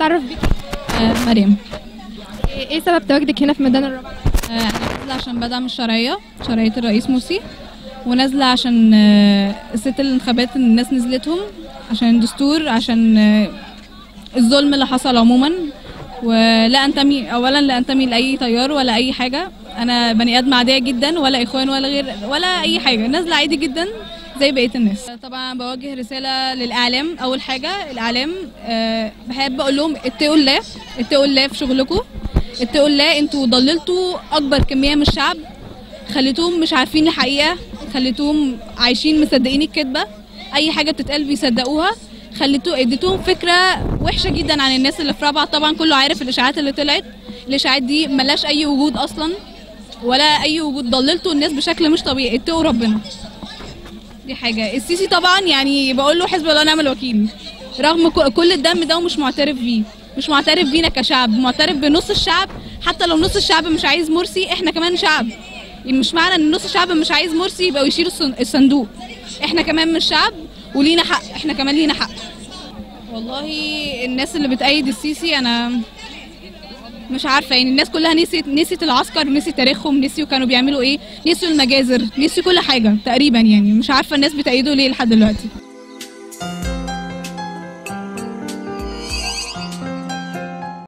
نتعرف بيك آه، مريم ايه إيه سبب تواجدك هنا في ميدان الرابعه آه، انا نازله عشان بدعم الشرعيه شرعيه الرئيس مرسي ونازله عشان آه، الست الانتخابات الناس نزلتهم عشان الدستور عشان آه، الظلم اللي حصل عموما ولا انتمي اولا لا انتمي لاي تيار ولا اي حاجه انا بني ادم عاديه جدا ولا اخوان ولا غير ولا اي حاجه نازله عادي جدا زي بقيه الناس طبعا بوجه رساله للاعلام اول حاجه الاعلام أه بحب اقول لهم اتقوا الله اتقوا الله في شغلكم اتقوا الله انتوا ضللتوا اكبر كميه من الشعب خليتوهم مش عارفين الحقيقه خليتوهم عايشين مصدقين الكذبه اي حاجه بتتقال بيصدقوها خليتوا اديتوهم فكره وحشه جدا عن الناس اللي في رابعه طبعا كله عارف الاشاعات اللي طلعت الاشاعات دي ملاش اي وجود اصلا ولا اي وجود ضللتوا الناس بشكل مش طبيعي اتقوا ربنا دي حاجه السيسي طبعا يعني بقول له حسب الله ونعم الوكيل رغم ك- كل الدم ده ومش معترف بيه مش معترف بينا كشعب معترف بنص الشعب حتى لو نص الشعب مش عايز مرسي احنا كمان شعب يعني مش معنى ان نص الشعب مش عايز مرسي يبقى يشيلوا الصن- الصندوق احنا كمان من الشعب ولينا حق احنا كمان لينا حق والله الناس اللي بتأيد السيسي انا مش عارفه يعني الناس كلها نسيت نسيت العسكر ونسيت تاريخهم نسيوا كانوا بيعملوا ايه نسيوا المجازر نسيوا كل حاجه تقريبا يعني مش عارفه الناس بتأيده ليه لحد دلوقتي